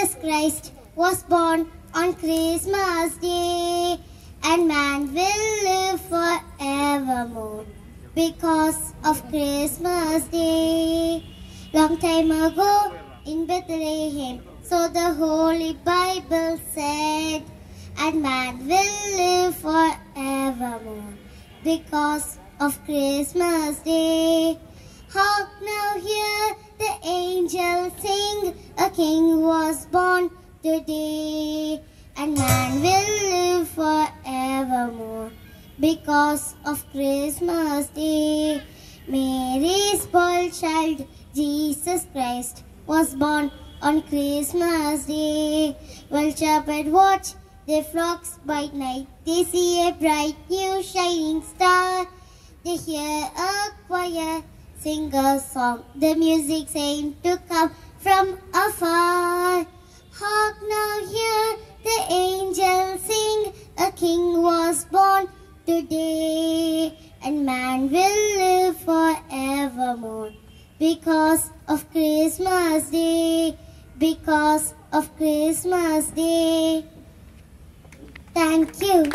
Jesus Christ was born on Christmas Day, and man will live forevermore because of Christmas Day. Long time ago in Bethlehem, so the Holy Bible said, and man will live forevermore because of Christmas Day. Hark now hear the angels sing, a king was born today, and man will live forevermore because of Christmas Day. Mary's boy child, Jesus Christ, was born on Christmas Day. Well, shepherd watch their flocks by night. They see a bright new shining star. They hear a choir sing a song. The music seemed to come from afar. Hark now hear the angels sing. A king was born today, and man will live forevermore because of Christmas Day. Because of Christmas Day. Thank you.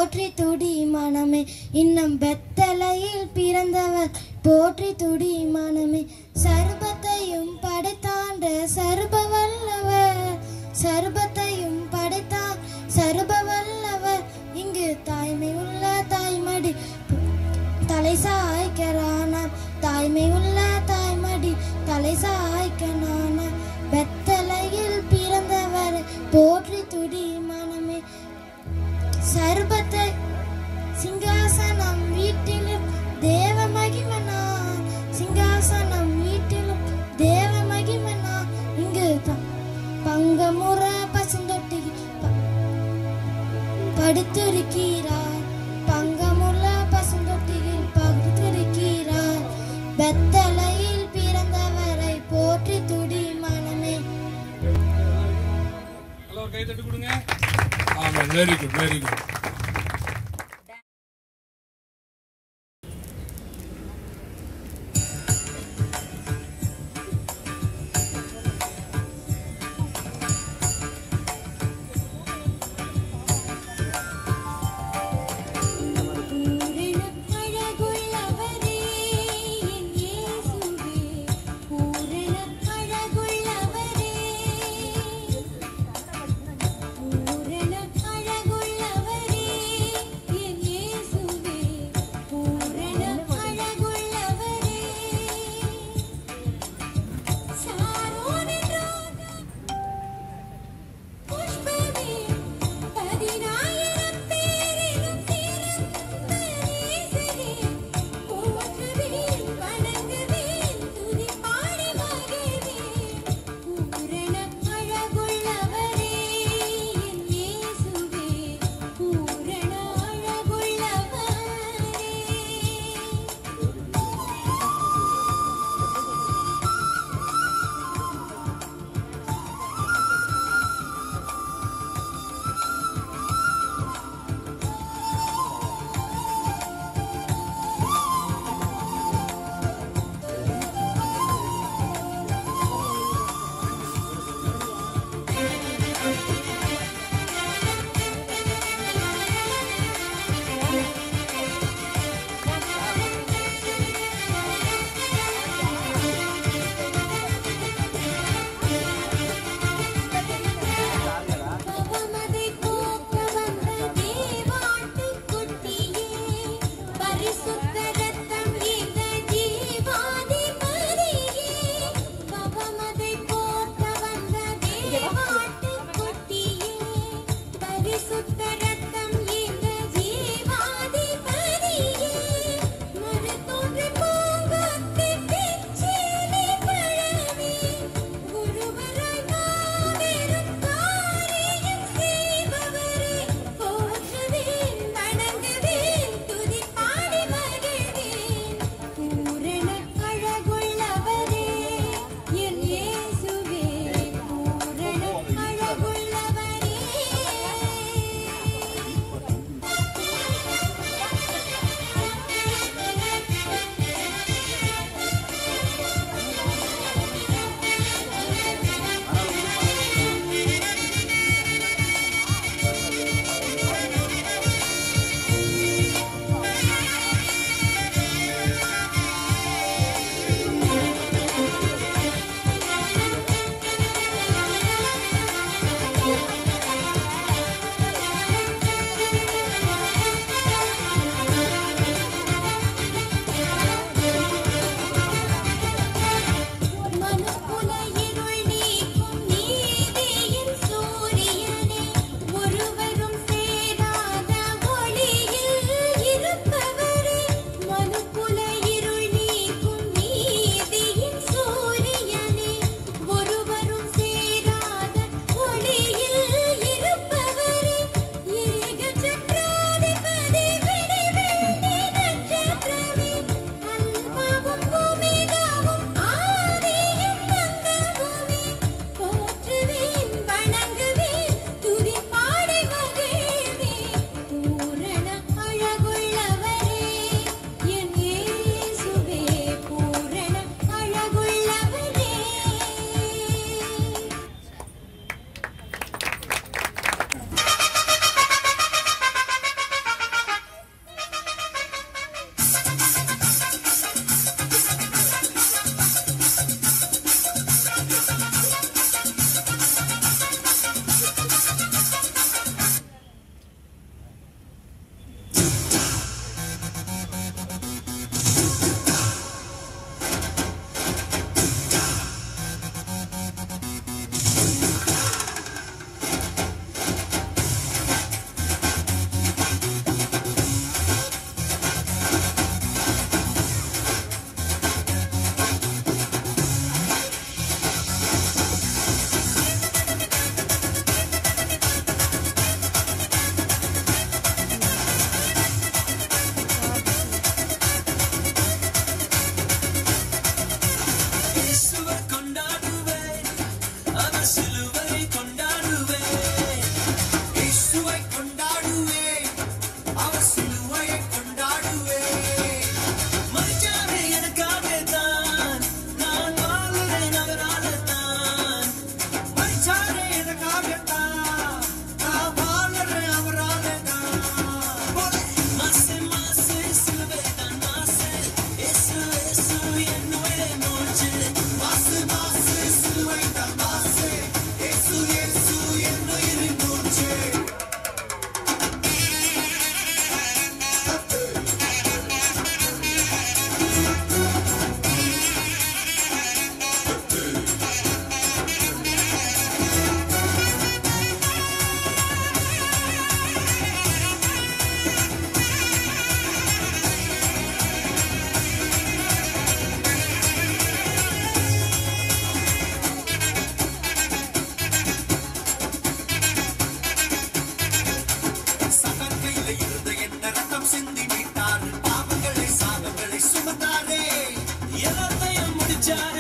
போற்றி துடி மனமே இன்னும் பெத்தலையில் பிறந்தவர் போற்றி துடி மனமே சர்பத்தையும் படைத்தாண்ட சர்ப வல்லவர் சர்பத்தையும் படைத்தான் சர்ப வல்லவர் இங்கு தாய்மை உள்ள தாய்மடி தலை சாய்க்கிறானாம் தாய்மை உள்ள தாய்மடி தலை சாய்க்கனானாம் பெத்தலையில் பிறந்தவர் போற்றி துடி மனமே சர்பத்தை சிங்காசனம் வீட்டிலும் தேவ மகிமனா சிங்காசனம் வீட்டிலும் தேவ மகிமனா இங்கு ப- பங்கமுற பசுந்தொட்டி ப- படுத்திருக்கிறார் பங்கமுள்ள பசுந்தொட்டியில் படுத்திருக்கிறார் பெத்தலையில் பிறந்தவரை போற்றி துடி மனமே ஹலோ கை தட்டி கொடுங்க ஆமாம் வெரி குட் வெரி குட் அழகுள்ளவரே என் இயேசுவே பூரண அழகுள்ளவரே பூரண அழகுள்ளவரே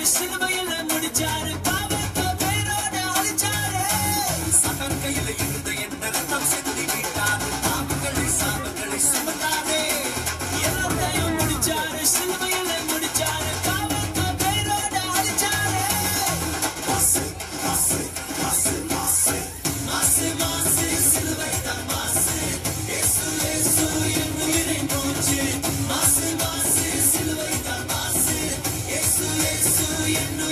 சிலுவையில முடிச்சாரு பாவத்தை பேரோட அழிச்சாரு சதன் கையில இருந்த என்ன ரத்தம் செலுத்தி விட்டாரு பாவங்களை சாபங்களை சுமந்தாரே எல்லாத்தையும் முடிச்சாரு சிலுவையில முடிச்சாரு பாவத்தை பேரோட அழிச்சாரு மாசு மாசு மாசு மாசு மாசு மாசு சிலுவை தான் மாசு இயேசு இயேசு என் உயிரின் மூச்சு மாசு மாசு சிலுவை தான் மாசு இயேசு இயேசு என்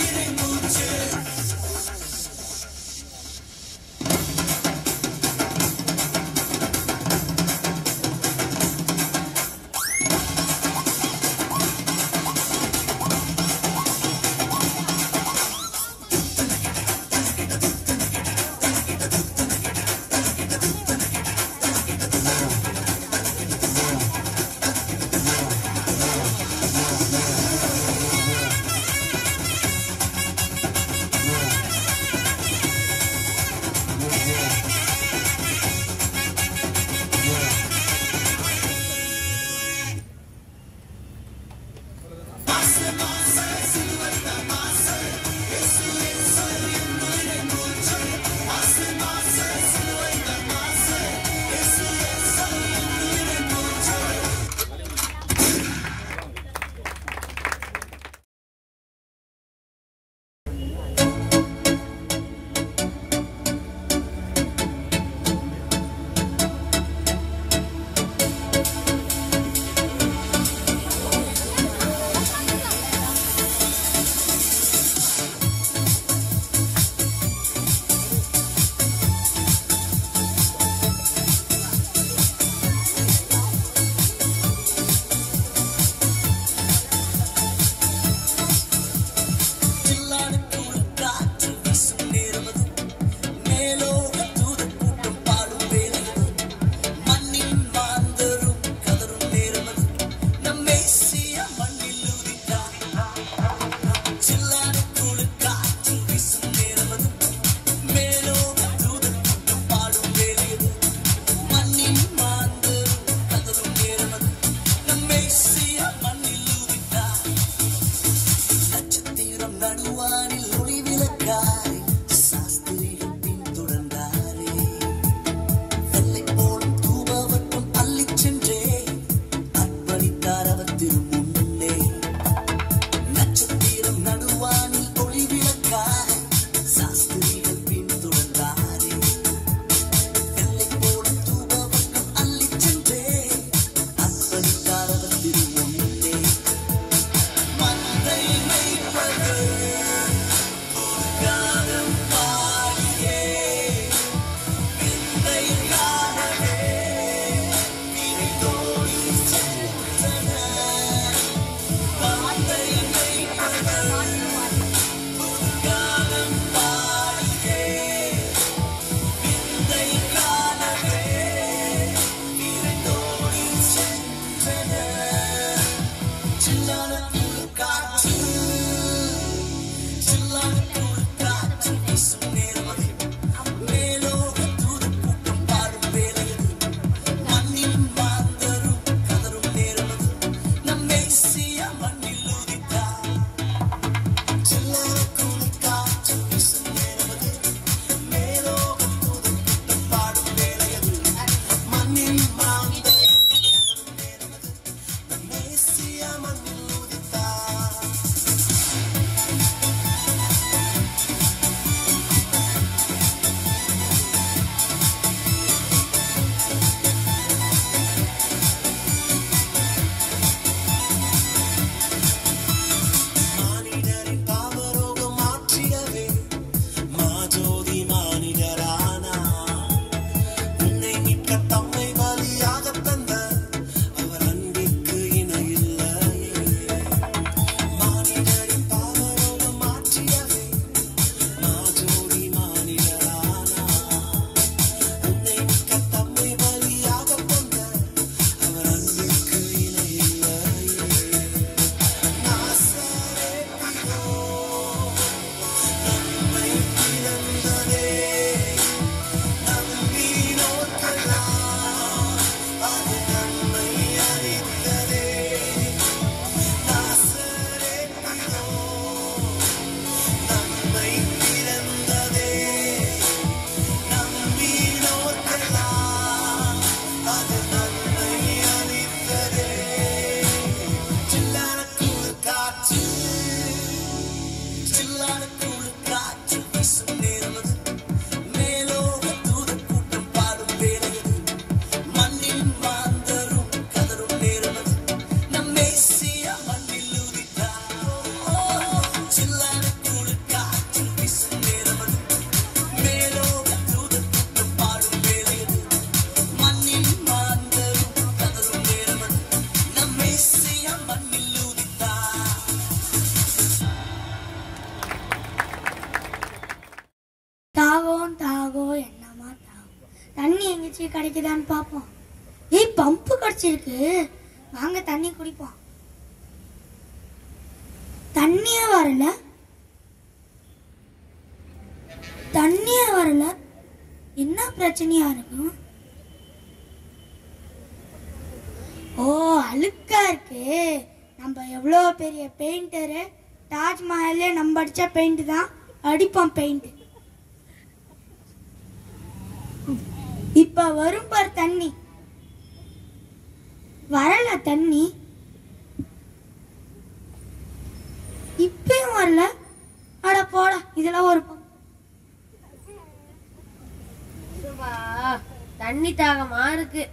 கிடைக்குதான்னு பார்ப்போம் ஏய் பம்பு கிடைச்சிருக்கு வாங்க தண்ணி குடிப்போம் தண்ணியே வரல தண்ணியே வரல என்ன பிரச்சனையா இருக்கும் ஓ அழுக்கா இருக்கு நம்ம எவ்வளோ பெரிய பெயிண்டரு தாஜ்மஹாலே நம்ம அடிச்ச பெயிண்ட் தான் அடிப்போம் பெயிண்ட் இப்ப வரும் பார் தண்ணி வரல தண்ணி இப்பயும் வரல அட போடா இதெல்லாம் ஒரு ப- சுபா, தண்ணி தாகமா இருக்கு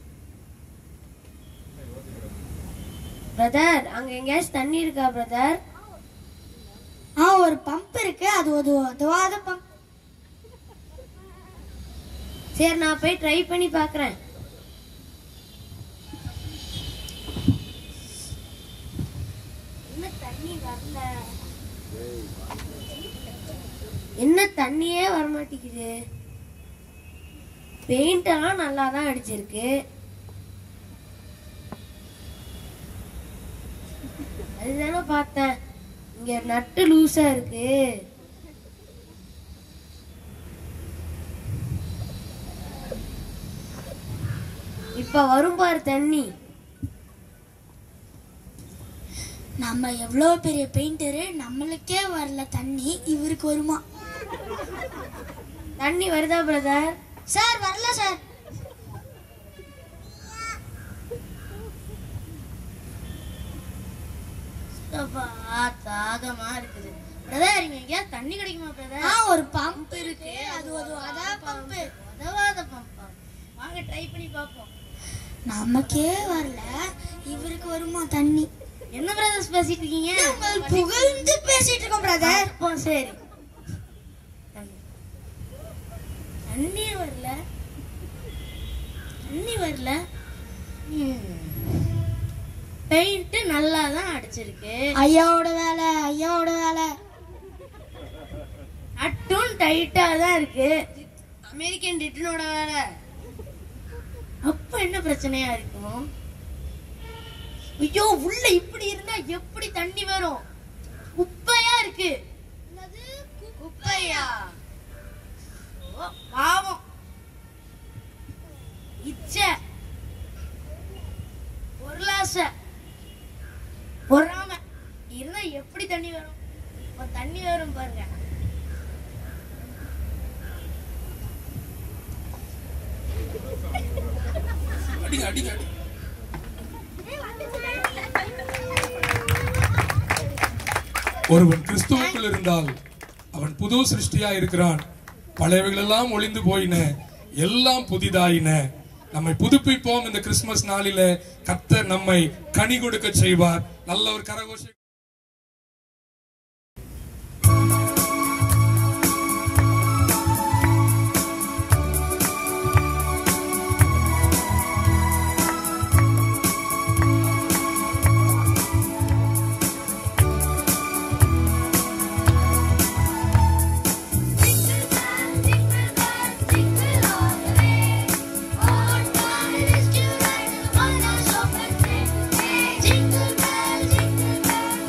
பிரதர் அங்க எங்கேயாச்சும் தண்ணி இருக்கா பிரதர் ஆ ஒரு பம்ப் இருக்கு அது ஒரு உதவாத பம்ப் சரி நான் போய் ட்ரை பண்ணி பார்க்கறேன் என்ன தண்ணி வரல என்ன தண்ணியே வர மாட்டேங்குது பெயிண்ட் எல்லாம் நல்லா தான் அடிச்சிருக்கு அதுதானே பார்த்தேன் இங்க நட்டு லூசா இருக்கு இப்ப வரும் பாரு தண்ணி நம்ம எவ்வளோ பெரிய பெயிண்டரு நம்மளுக்கே வரல தண்ணி இவருக்கு வருமா தண்ணி வருதா பிரதர் சார் வரல சார் தாகமா இருக்குது பிரதர் இங்க எங்கேயாவது தண்ணி கிடைக்குமா பிரதர் ஆ ஒரு பம்ப் இருக்கு அது ஒரு உதவ பம்ப் உதவாத பம்பா வாங்க ட்ரை பண்ணி பார்ப்போம் நமக்கே வரல இவருக்கு வருமா தண்ணி என்ன பிரதர்ஸ் பேசிட்டு இருக்கீங்க உங்கள் புகழ்ந்து பேசிட்டு இருக்கோம் பிரதர் அப்போ சரி தண்ணி வரல தண்ணி வரல பெயிண்ட் நல்லா தான் அடிச்சிருக்கு ஐயாவோட வேலை ஐயாவோட வேலை அட்டும் டைட்டா தான் இருக்கு அமெரிக்கன் டிட்டனோட வேலை அப்ப என்ன பிரச்சனையா இருக்கும் ஐயோ உள்ள இப்படி இருந்தா எப்படி தண்ணி வரும் குப்பையா இருக்கு குப்பையா ஓ, பாவம் இச்ச பொருளாசை பொறாம இருந்தா எப்படி தண்ணி வரும் இப்ப தண்ணி வரும் பாருங்க அடிங்க அடிங்க அடிங்க ஒருவன் கிறிஸ்துவுக்குள் இருந்தால் அவன் புது சிருஷ்டியா இருக்கிறான் பழையவைகள் எல்லாம் ஒளிந்து போயின எல்லாம் புதிதாயின நம்மை புதுப்பிப்போம் இந்த கிறிஸ்துமஸ் நாளில கர்த்தர் நம்மை கனி கொடுக்க செய்வார் நல்ல ஒரு கரகோஷ Jingle bell, jingle bell,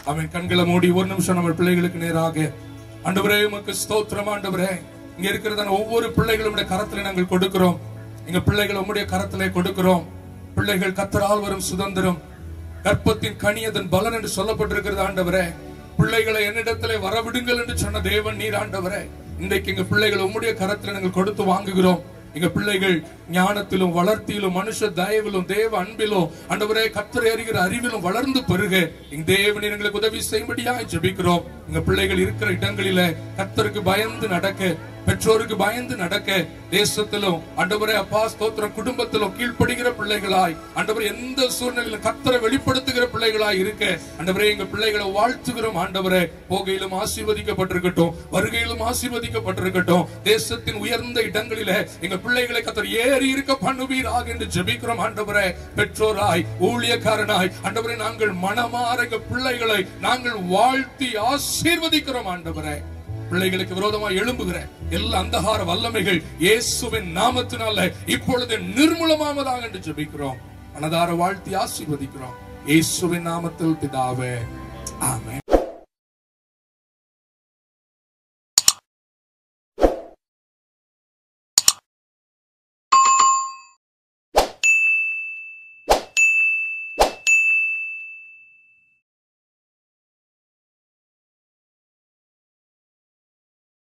அவன் கண்களை மூடி ஒரு நிமிஷம் நம்ம பிள்ளைகளுக்கு நேராக ஆண்டவரே உமக்கு ஸ்தோத்திரம் ஆண்டவரே இங்க இருக்கிறதான ஒவ்வொரு பிள்ளைகளுடைய கரத்துல நாங்கள் கொடுக்கிறோம் எங்க பிள்ளைகள் உம்முடைய கரத்திலே கொடுக்கிறோம் பிள்ளைகள் கத்தரால் வரும் சுதந்திரம் கற்பத்தின் கனி அதன் பலன் என்று சொல்லப்பட்டிருக்கிறது ஆண்டவரே பிள்ளைகளை என்னிடத்திலே வரவிடுங்கள் என்று சொன்ன தேவன் நீர் ஆண்டவரே இன்றைக்கு எங்க பிள்ளைகளை உம்முடைய கரத்தில் நாங்கள் கொடுத்து வாங்குகிறோம் எங்க பிள்ளைகள் ஞானத்திலும் வளர்த்தியிலும் மனுஷ தயவிலும் தேவ அன்பிலும் ஆண்டவரே கத்தரை அறிகிற அறிவிலும் வளர்ந்து பெருக எங்க தேவன் எங்களுக்கு உதவி செய்யும்படியாய் ஜெபிக்கிறோம் எங்க பிள்ளைகள் இருக்கிற இடங்களில கத்தருக்கு பயந்து நடக்க பெற்றோருக்கு பயந்து நடக்க தேசத்திலும் ஆண்டவரே அப்பா ஸ்தோத்திரம் குடும்பத்திலும் கீழ்ப்படுகிற பிள்ளைகளாய் ஆண்டவர் எந்த சூழ்நிலையிலும் கத்தரை வெளிப்படுத்துகிற பிள்ளைகளாய் இருக்க ஆண்டவரே எங்க பிள்ளைகளை வாழ்த்துகிறோம் ஆண்டவரே போகையிலும் ஆசீர்வதிக்கப்பட்டிருக்கட்டும் வருகையிலும் ஆசீர்வதிக்கப்பட்டிருக்கட்டும் தேசத்தின் உயர்ந்த இடங்களில எங்க பிள்ளைகளை கத்தர் ஏறி இருக்க பண்ணுவீராக என்று ஜெபிக்கிறோம் ஆண்டவரே பெற்றோராய் ஊழியக்காரனாய் ஆண்டவரே நாங்கள் மனமாற எங்க பிள்ளைகளை நாங்கள் வாழ்த்தி ஆசீர்வதிக்கிறோம் ஆண்டவரே பிள்ளைகளுக்கு விரோதமா எழும்புகிற எல்லா அந்தகார வல்லமைகள் இயேசுவின் நாமத்தினால இப்பொழுது நிர்மூலமாவதாக என்று ஜெபிக்கிறோம் மனதார வாழ்த்தி ஆசீர்வதிக்கிறோம் இயேசுவின் நாமத்தில் பிதாவே ஆமென்